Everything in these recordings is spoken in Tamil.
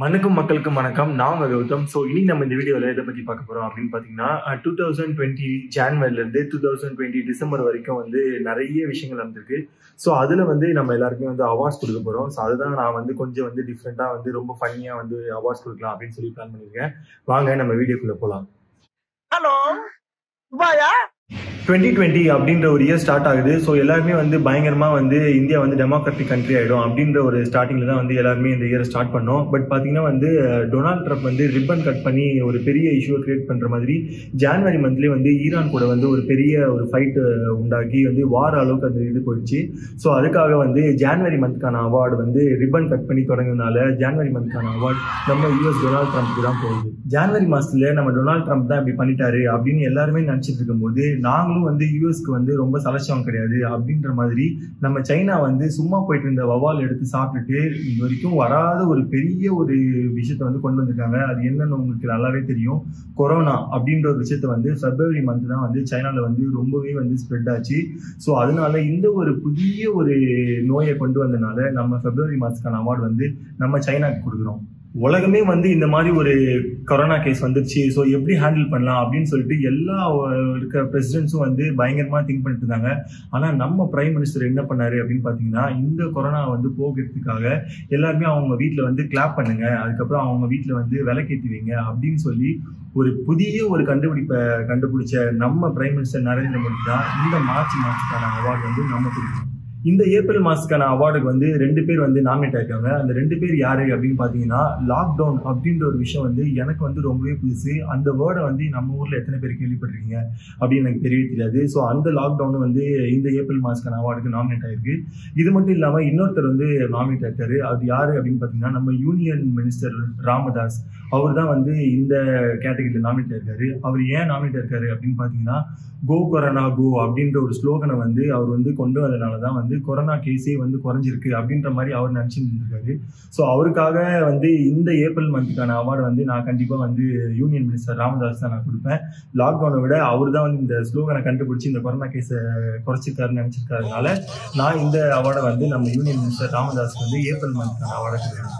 வணக்கம் மக்களுக்கு வணக்கம் நான் உங்க கௌதம் ஸோ இனி நம்ம இந்த வீடியோவில் எதை பற்றி பார்க்க போகிறோம் அப்படின்னு பார்த்தீங்கன்னா டூ தௌசண்ட் டுவெண்ட்டி ஜான்வரிலேருந்து டூ தௌசண்ட் டுவெண்ட்டி டிசம்பர் வரைக்கும் வந்து நிறைய விஷயங்கள் நடந்திருக்கு ஸோ அதில் வந்து நம்ம எல்லாருக்குமே வந்து அவார்ட்ஸ் கொடுக்க போகிறோம் ஸோ அதுதான் நான் வந்து கொஞ்சம் வந்து டிஃப்ரெண்ட்டாக வந்து ரொம்ப ஃபன்னியாக வந்து அவார்ட்ஸ் கொடுக்கலாம் அப்படின்னு சொல்லி பிளான் பண்ணியிருக்கேன் வாங்க நம்ம வீடியோக்குள்ளே போகலாம் ஹலோ வாயா டுவெண்ட்டி டுவெண்ட்டி அப்படின்ற ஒரு இயர் ஸ்டார்ட் ஆகுது ஸோ எல்லாருமே வந்து பயங்கரமா வந்து இந்தியா வந்து டெமோக்ராட்டிக் கண்ட்ரி ஆயிடும் அப்படின்ற ஒரு ஸ்டார்டிங்ல தான் வந்து எல்லாருமே இந்த இயரை ஸ்டார்ட் பண்ணோம் பட் பாத்தீங்கன்னா வந்து டொனால்ட் ட்ரம்ப் வந்து ரிப்பன் கட் பண்ணி ஒரு பெரிய இஷ்யூவை கிரியேட் பண்ற மாதிரி ஜான்வரி மந்த்லேயே வந்து ஈரான் கூட வந்து ஒரு பெரிய ஒரு ஃபைட் உண்டாக்கி வந்து வார அளவுக்கு அந்த இது போயிடுச்சு ஸோ அதுக்காக வந்து ஜான்வரி மந்த்க்கான அவார்டு வந்து ரிப்பன் கட் பண்ணி தொடங்கினால ஜான்வரி மந்த்க்கான அவார்டு நம்ம யூஎஸ் டொனால்ட் ட்ரம்ப்க்கு தான் போகுது ஜான்வரி மாசத்துல நம்ம டொனால்ட் ட்ரம்ப் தான் இப்படி பண்ணிட்டாரு அப்படின்னு எல்லாருமே நினைச்சிட்டு இருக்கும்போது நாங்களும் வந்து யூஎஸ்க்கு வந்து ரொம்ப சலட்சம் கிடையாது அப்படின்ற மாதிரி நம்ம சைனா வந்து சும்மா போயிட்டு இருந்த வவால் எடுத்து சாப்பிட்டுட்டு இது வரைக்கும் வராத ஒரு பெரிய ஒரு விஷயத்த வந்து கொண்டு வந்திருக்காங்க அது என்னன்னு உங்களுக்கு நல்லாவே தெரியும் கொரோனா அப்படின்ற ஒரு விஷயத்த வந்து பிப்ரவரி மந்த் தான் வந்து சைனால வந்து ரொம்பவே வந்து ஸ்ப்ரெட் ஆச்சு ஸோ அதனால இந்த ஒரு புதிய ஒரு நோயை கொண்டு வந்தனால நம்ம பிப்ரவரி மாதத்துக்கான அவார்டு வந்து நம்ம சைனாக்கு கொடுக்குறோம் உலகமே வந்து இந்த மாதிரி ஒரு கொரோனா கேஸ் வந்துருச்சு ஸோ எப்படி ஹேண்டில் பண்ணலாம் அப்படின்னு சொல்லிட்டு எல்லா இருக்க பிரசிடென்ட்ஸும் வந்து பயங்கரமா திங்க் பண்ணிட்டு இருந்தாங்க ஆனா நம்ம பிரைம் மினிஸ்டர் என்ன பண்ணாரு அப்படின்னு பாத்தீங்கன்னா இந்த கொரோனா வந்து போகிறதுக்காக எல்லாருமே அவங்க வீட்டில் வந்து கிளாப் பண்ணுங்க அதுக்கப்புறம் அவங்க வீட்டில் வந்து விளக்கேற்றி வைங்க அப்படின்னு சொல்லி ஒரு புதிய ஒரு கண்டுபிடிப்பை கண்டுபிடிச்ச நம்ம பிரைம் மினிஸ்டர் நரேந்திர மோடி தான் இந்த மார்ச் மாசத்துக்கான அவார்டு வந்து நம்ம கொடுக்கணும் இந்த ஏப்ரல் மாசத்துக்கான அவார்டுக்கு வந்து ரெண்டு பேர் வந்து நாமினேட் ஆயிருக்காங்க அந்த ரெண்டு பேர் யாரு அப்படின்னு பாத்தீங்கன்னா லாக்டவுன் அப்படின்ற ஒரு விஷயம் வந்து எனக்கு வந்து ரொம்பவே புதுசு அந்த வேர்டை வந்து நம்ம ஊர்ல எத்தனை பேர் கேள்விப்பட்டிருக்கீங்க அப்படின்னு எனக்கு தெரியவே தெரியாது ஸோ அந்த லாக்டவுன் வந்து இந்த ஏப்ரல் மாசத்துக்கான அவார்டுக்கு நாமினேட் ஆயிருக்கு இது மட்டும் இல்லாம இன்னொருத்தர் வந்து நாமினேட் ஆயிருக்காரு அது யாரு அப்படின்னு பாத்தீங்கன்னா நம்ம யூனியன் மினிஸ்டர் ராமதாஸ் அவர் தான் வந்து இந்த கேட்டகரியில் நாமினேட் ஆயிருக்காரு அவர் ஏன் நாமினேட் ஆயிருக்காரு அப்படின்னு பாத்தீங்கன்னா கோ கொரோனா கோ அப்படின்ற ஒரு ஸ்லோகனை வந்து அவர் வந்து கொண்டு வந்ததுனால தான் வந்து கொரோனா கேஸே வந்து குறைஞ்சிருக்கு அப்படின்ற மாதிரி அவர் நினச்சிட்டு இருந்திருக்காரு ஸோ அவருக்காக வந்து இந்த ஏப்ரல் மந்த்துக்கான அவார்டு வந்து நான் கண்டிப்பாக வந்து யூனியன் மினிஸ்டர் ராமதாஸ் தான் நான் கொடுப்பேன் லாக்டவுனை விட அவர் தான் வந்து இந்த ஸ்லோகனை கண்டுபிடிச்சி இந்த கொரோனா கேஸை குறைச்சிருக்காருன்னு நினச்சிருக்காருனால நான் இந்த அவார்டை வந்து நம்ம யூனியன் மினிஸ்டர் ராமதாஸ்க்கு வந்து ஏப்ரல் மந்த்துக்கான அவார்டை கொடுக்குறேன்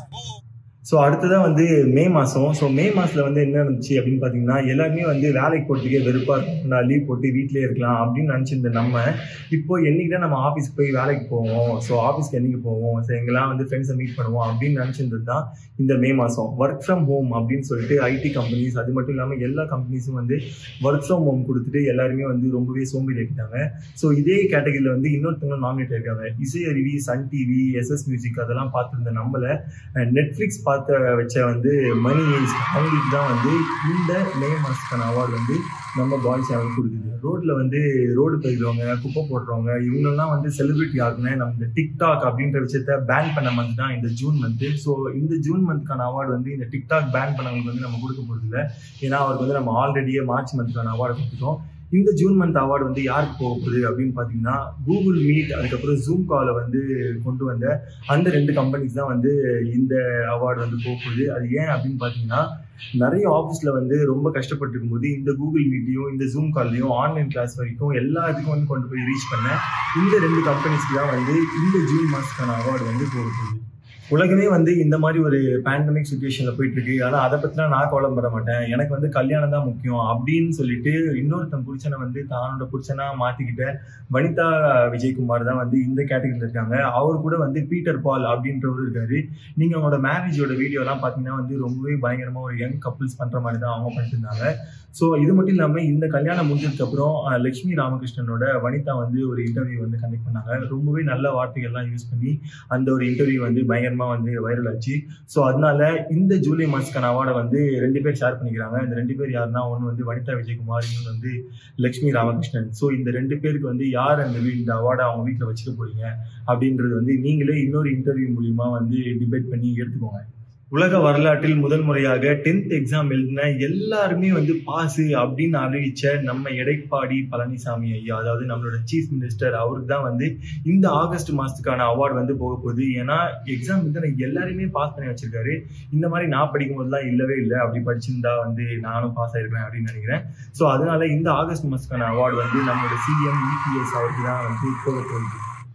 ஸோ அடுத்ததான் வந்து மே மாதம் ஸோ மே மாதத்தில் வந்து என்ன இருந்துச்சு அப்படின்னு பார்த்தீங்கன்னா எல்லாருமே வந்து வேலைக்கு போகிறதுக்கே வெறுப்பாக இருக்கும் நான் லீவ் போட்டு வீட்டிலே இருக்கலாம் அப்படின்னு நினச்சிருந்த நம்ம இப்போ என்னைக்கு தான் நம்ம ஆஃபீஸ்க்கு போய் வேலைக்கு போவோம் ஸோ ஆஃபீஸ்க்கு என்னைக்கு போவோம் ஸோ எங்கெல்லாம் வந்து ஃப்ரெண்ட்ஸை மீட் பண்ணுவோம் அப்படின்னு நினச்சிருந்தது தான் இந்த மே மாதம் ஒர்க் ஃப்ரம் ஹோம் அப்படின்னு சொல்லிட்டு ஐடி கம்பெனிஸ் அது மட்டும் இல்லாமல் எல்லா கம்பெனிஸும் வந்து ஒர்க் ஃப்ரம் ஹோம் கொடுத்துட்டு எல்லாருமே வந்து ரொம்பவே சோம்பேறி ஆக்கிட்டாங்க ஸோ இதே கேட்டகரியில் வந்து இன்னொருத்தவங்க நாமினேட் ஆயிருக்காங்க இசை அருவி சன் டிவி எஸ்எஸ் மியூசிக் அதெல்லாம் பார்த்துருந்த நம்மளை நெட்ஃப்ளிக்ஸ் பார்த்த வச்ச வந்து மணி ஈஸ்ட் அவங்களுக்கு தான் வந்து இந்த மே மாதத்துக்கான அவார்டு வந்து நம்ம பாய்ஸ் அவங்களுக்கு கொடுக்குது ரோட்ல வந்து ரோடு போயிடுறவங்க குப்பை போடுறவங்க இவங்கெல்லாம் வந்து செலிபிரிட்டி ஆகுன நம்ம இந்த டிக்டாக் அப்படின்ற விஷயத்த பேன் பண்ண மந்த் தான் இந்த ஜூன் மந்த் ஸோ இந்த ஜூன் மந்த்க்கான அவார்டு வந்து இந்த டிக்டாக் பேன் பண்ணவங்களுக்கு வந்து நம்ம கொடுக்க போகிறது இல்லை ஏன்னா அவருக்கு வந்து நம்ம ஆல்ரெடியே மார்ச் மந்த்க்கான அவார்டு கொடுத்துட்டோம் இந்த ஜூன் மந்த் அவார்டு வந்து யாருக்கு போக போகுது அப்படின்னு பார்த்தீங்கன்னா கூகுள் மீட் அதுக்கப்புறம் ஜூம் காலை வந்து கொண்டு வந்த அந்த ரெண்டு கம்பெனிஸ் தான் வந்து இந்த அவார்டு வந்து போக போகுது அது ஏன் அப்படின்னு பார்த்தீங்கன்னா நிறைய ஆஃபீஸில் வந்து ரொம்ப கஷ்டப்பட்டு இருக்கும்போது இந்த கூகுள் மீட்டையும் இந்த ஜூம் கால்லையும் ஆன்லைன் கிளாஸ் வரைக்கும் எல்லாத்துக்கும் வந்து கொண்டு போய் ரீச் பண்ண இந்த ரெண்டு கம்பெனிஸ்க்கு தான் வந்து இந்த ஜூன் மாதத்துக்கான அவார்டு வந்து போக போகுது உலகமே வந்து இந்த மாதிரி ஒரு பேண்டமிக் சுச்சுவேஷன்ல போயிட்டு இருக்கு ஆனா அதை பத்திலாம் நான் கவலைப்பட மாட்டேன் எனக்கு வந்து கல்யாணம் தான் முக்கியம் அப்படின்னு சொல்லிட்டு இன்னொருத்தன் புருஷனை வந்து தானோட புருஷனா மாத்திக்கிட்ட வனிதா விஜயகுமார் தான் வந்து இந்த கேட்டகரியில் இருக்காங்க அவர் கூட வந்து பீட்டர் பால் அப்படின்றவர் இருக்காரு நீங்க அவங்களோட மேரேஜோட வீடியோ எல்லாம் பாத்தீங்கன்னா வந்து ரொம்பவே பயங்கரமா ஒரு யங் கப்புள்ஸ் பண்ற மாதிரி தான் அவங்க பண்ணிட்டு இருந்தாங்க ஸோ இது மட்டும் இல்லாம இந்த கல்யாணம் முடிஞ்சதுக்கு அப்புறம் லட்சுமி ராமகிருஷ்ணனோட வனிதா வந்து ஒரு இன்டர்வியூ வந்து கண்டக்ட் பண்ணாங்க ரொம்பவே நல்ல வார்த்தைகள்லாம் யூஸ் பண்ணி அந்த ஒரு இன்டர்வியூ வந்து பயங்கரமா வந்து வைரல் ஆச்சு ஸோ அதனால இந்த ஜூலை மாசத்துக்கான அவார்டை வந்து ரெண்டு பேர் ஷேர் பண்ணிக்கிறாங்க இந்த ரெண்டு பேர் யாருன்னா ஒன்று வந்து வனிதா விஜயகுமார் இன்னொன்று வந்து லட்சுமி ராமகிருஷ்ணன் ஸோ இந்த ரெண்டு பேருக்கு வந்து யார் அந்த இந்த அவார்டை அவங்க வீட்டில் வச்சுக்க போறீங்க அப்படின்றது வந்து நீங்களே இன்னொரு இன்டர்வியூ மூலியமா வந்து டிபேட் பண்ணி எடுத்துக்கோங்க உலக வரலாற்றில் முதல் முறையாக டென்த் எக்ஸாம் எழுதின எல்லாருமே வந்து பாஸ் அப்படின்னு அறிவிச்ச நம்ம எடைப்பாடி பழனிசாமி ஐயா அதாவது நம்மளோட சீஃப் மினிஸ்டர் அவருக்கு தான் வந்து இந்த ஆகஸ்ட் மாசத்துக்கான அவார்டு வந்து போக போகுது ஏன்னா எக்ஸாம் வந்து எல்லாருமே பாஸ் பண்ணி வச்சிருக்காரு இந்த மாதிரி நான் படிக்கும் போதெல்லாம் இல்லவே இல்லை அப்படி படிச்சிருந்தா வந்து நானும் பாஸ் ஆயிருப்பேன் அப்படின்னு நினைக்கிறேன் ஸோ அதனால இந்த ஆகஸ்ட் மாசத்துக்கான அவார்டு வந்து நம்மளோட சிஎம் இபிஎஸ் அவருக்கு தான் வந்து போக போகுது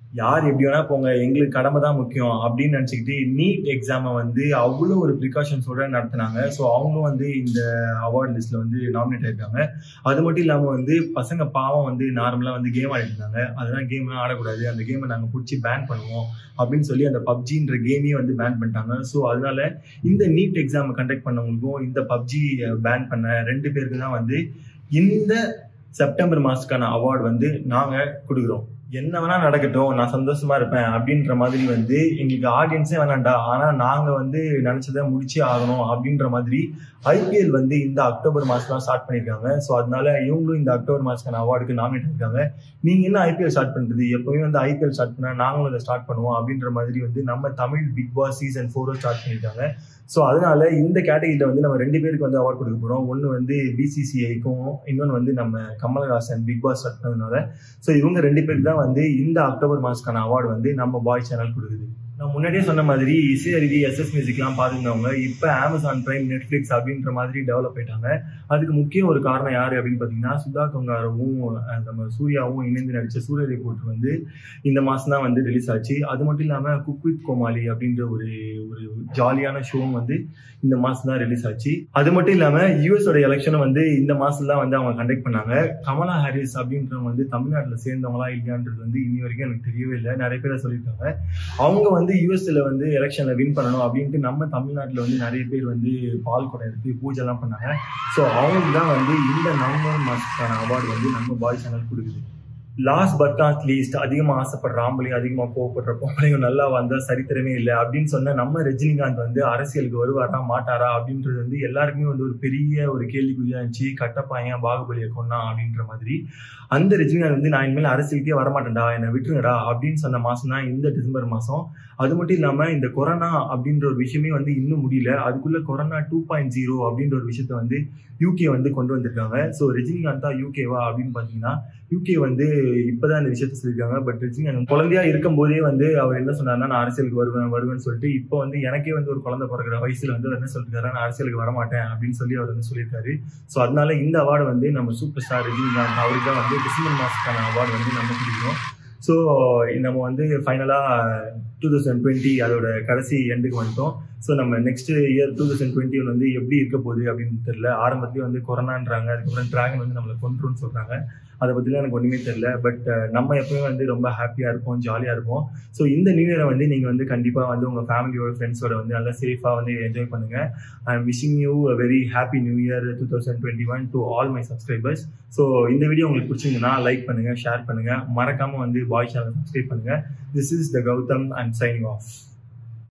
யார் எப்படி வேணா போங்க எங்களுக்கு கடமை தான் முக்கியம் அப்படின்னு நினச்சிக்கிட்டு நீட் எக்ஸாமை வந்து அவ்வளோ ஒரு ப்ரிகாஷன்ஸோட நடத்தினாங்க ஸோ அவங்களும் வந்து இந்த அவார்ட் லிஸ்ட்டில் வந்து நாமினேட் ஆயிருக்காங்க அது மட்டும் இல்லாமல் வந்து பசங்க பாவம் வந்து நார்மலாக வந்து கேம் ஆடிட்டு இருந்தாங்க அதெல்லாம் கேம்லாம் ஆடக்கூடாது அந்த கேமை நாங்கள் பிடிச்சி பேன் பண்ணுவோம் அப்படின்னு சொல்லி அந்த பப்ஜின்ற கேமையே வந்து பேன் பண்ணிட்டாங்க ஸோ அதனால இந்த நீட் எக்ஸாமை கண்டக்ட் பண்ணவங்களுக்கும் இந்த பப்ஜி பேன் பண்ண ரெண்டு பேருக்கு தான் வந்து இந்த செப்டம்பர் மாதத்துக்கான அவார்டு வந்து நாங்கள் கொடுக்குறோம் என்ன வேணா நடக்கட்டும் நான் சந்தோஷமா இருப்பேன் அப்படின்ற மாதிரி வந்து எங்களுக்கு ஆடியன்ஸே வேணாண்டா ஆனா நாங்க வந்து நினைச்சதை முடிச்சே ஆகணும் அப்படின்ற மாதிரி ஐபிஎல் வந்து இந்த அக்டோபர் மாசம் தான் ஸ்டார்ட் பண்ணிருக்காங்க ஸோ அதனால இவங்களும் இந்த அக்டோபர் மாசத்துக்கான அவார்டுக்கு நாமினேட் இருக்காங்க நீங்க என்ன ஐபிஎல் ஸ்டார்ட் பண்றது எப்பவுமே வந்து ஐபிஎல் ஸ்டார்ட் பண்ணா நாங்களும் அதை ஸ்டார்ட் பண்ணுவோம் அப்படின்ற மாதிரி வந்து நம்ம தமிழ் பிக் பாஸ் சீசன் ஃபோரும் ஸ்டார்ட் பண்ணிருக்காங்க ஸோ அதனால இந்த கேட்டகரியில் வந்து நம்ம ரெண்டு பேருக்கு வந்து அவார்ட் கொடுக்க போகிறோம் ஒன்று வந்து பிசிசிஐக்கும் இன்னொன்று வந்து நம்ம கமலஹாசன் பிக் பாஸ் ஸ்டார்ட் பண்ணதுனால ஸோ இவங்க ரெண்டு பேருக்கு தான் வந்து இந்த அக்டோபர் மாதத்துக்கான அவார்டு வந்து நம்ம பாய் சேனல் கொடுக்குது நான் முன்னாடியே சொன்ன மாதிரி இசை அருவி எஸ்எஸ் மியூசிக்லாம் பார்த்துருந்தவங்க இப்போ அமேசான் பிரைம் நெட்ஃப்ளிக்ஸ் அப்படின்ற மாதிரி டெவலப் ஆயிட்டாங்க அதுக்கு முக்கிய ஒரு காரணம் யார் அப்படின்னு பார்த்தீங்கன்னா சுதா கொங்காரவும் நம்ம சூர்யாவும் இணைந்து நடித்த சூரிய ரிப்போர்ட் வந்து இந்த மாதம் தான் வந்து ரிலீஸ் ஆச்சு அது மட்டும் இல்லாமல் குக் வித் கோமாளி அப்படின்ற ஒரு ஒரு ஜாலியான ஷோவும் வந்து இந்த மாதம் தான் ரிலீஸ் ஆச்சு அது மட்டும் இல்லாமல் யூஎஸோட எலெக்ஷனும் வந்து இந்த மாதம் தான் வந்து அவங்க கண்டக்ட் பண்ணாங்க கமலா ஹாரிஸ் அப்படின்றவங்க வந்து தமிழ்நாட்டில் சேர்ந்தவங்களா இல்லையான்றது வந்து இன்னி வரைக்கும் எனக்கு தெரியவே இல்லை நிறைய பேர் சொல்லியிருக்காங்க அவங்க வந்து யூஎஸ்ல வந்து எலெக்ஷன்ல வின் பண்ணணும் அப்படின்ட்டு நம்ம தமிழ்நாட்டில் வந்து நிறைய பேர் வந்து பால் குடம் எடுத்து பூஜை எல்லாம் பண்ணாங்க ஸோ அவங்களுக்கு தான் வந்து இந்த நவம்பர் மாதத்துக்கான அவார்டு வந்து நம்ம பாய் சேனல் கொடுக்குது லாஸ்ட் பட் நாட் லீஸ்ட் அதிகமாக ஆசைப்படுற ஆம்பளையும் அதிகமாக கோவப்படுற பொம்பளையும் நல்லா வந்தால் சரித்திரமே இல்லை அப்படின்னு சொன்ன நம்ம ரஜினிகாந்த் வந்து அரசியலுக்கு வருவாரா மாட்டாரா அப்படின்றது வந்து எல்லாருக்குமே வந்து ஒரு பெரிய ஒரு கேள்விக்குறியா இருந்துச்சு கட்டப்பாயன் பாகுபலியை கொன்னா அப்படின்ற மாதிரி அந்த ரஜினிகாந்த் வந்து நான் இனிமேல் அரசியலுக்கே வரமாட்டேன்டா என்னை விட்டுருங்கடா அப்படின்னு சொன்ன மாதம் தான் இந்த டிசம்பர் மாதம் அது மட்டும் இல்லாமல் இந்த கொரோனா அப்படின்ற ஒரு விஷயமே வந்து இன்னும் முடியல அதுக்குள்ள கொரோனா டூ பாயிண்ட் ஜீரோ அப்படின்ற ஒரு விஷயத்த வந்து யூகே வந்து கொண்டு வந்திருக்காங்க ஸோ ரஜினிகாந்தா யூகேவா அப்படின்னு பார்த்தீங்கன்னா யூகே வந்து இப்போதான் இந்த விஷயத்த சொல்லியிருக்காங்க பட் ரஜினிகாந்த் குழந்தையா இருக்கும் போதே வந்து அவர் என்ன சொன்னார்னா நான் அரசியலுக்கு வருவேன் வருவேன்னு சொல்லிட்டு இப்போ வந்து எனக்கே வந்து ஒரு குழந்தை பிறக்கிற வயசுல வந்து அவர் என்ன சொல்லிருக்காரு நான் அரசியலுக்கு வரமாட்டேன் அப்படின்னு சொல்லி அவர் வந்து சொல்லியிருக்காரு ஸோ அதனால இந்த அவார்டு வந்து நம்ம சூப்பர் ஸ்டார் ரஜினிகாந்த் அவருக்கு தான் வந்து டிசம்பர் மாதத்துக்கான அவார்டு வந்து நம்ம கொடுக்கணும் ஸோ நம்ம வந்து ஃபைனலாக டூ தௌசண்ட் டுவெண்ட்டி அதோட கடைசி எண்டுக்கு வந்துட்டோம் ஸோ நம்ம next year two thousand twenty one வந்து எப்படி இருக்க போகுது அப்படின்னு தெரியல ஆரம்பத்துலேயே வந்து கொரோனான்றாங்க அதுக்கப்புறம் ட்ராகன் வந்து நம்மளை கொண்டுருன்னு சொல்கிறாங்க அதை பற்றிலாம் எனக்கு ஒன்றுமே தெரியல பட் நம்ம எப்பவுமே வந்து ரொம்ப ஹாப்பியாக இருப்போம் ஜாலியாக இருப்போம் ஸோ இந்த நியூ இயரை வந்து நீங்கள் வந்து கண்டிப்பாக வந்து உங்கள் ஃபேமிலியோட ஃப்ரெண்ட்ஸோட வந்து நல்லா சேஃபாக வந்து என்ஜாய் பண்ணுங்கள் I am wishing you a very happy new year two thousand twenty one to all my subscribers so இந்த வீடியோ உங்களுக்கு பிடிச்சிருந்ததுன்னா லைக் பண்ணுங்கள் ஷேர் பண்ணுங்கள் மறக்காமல் வந்து பாய் சேனல் சப்ஸ்கிரைப் பண்ணுங்கள் this is the Gautham and signing of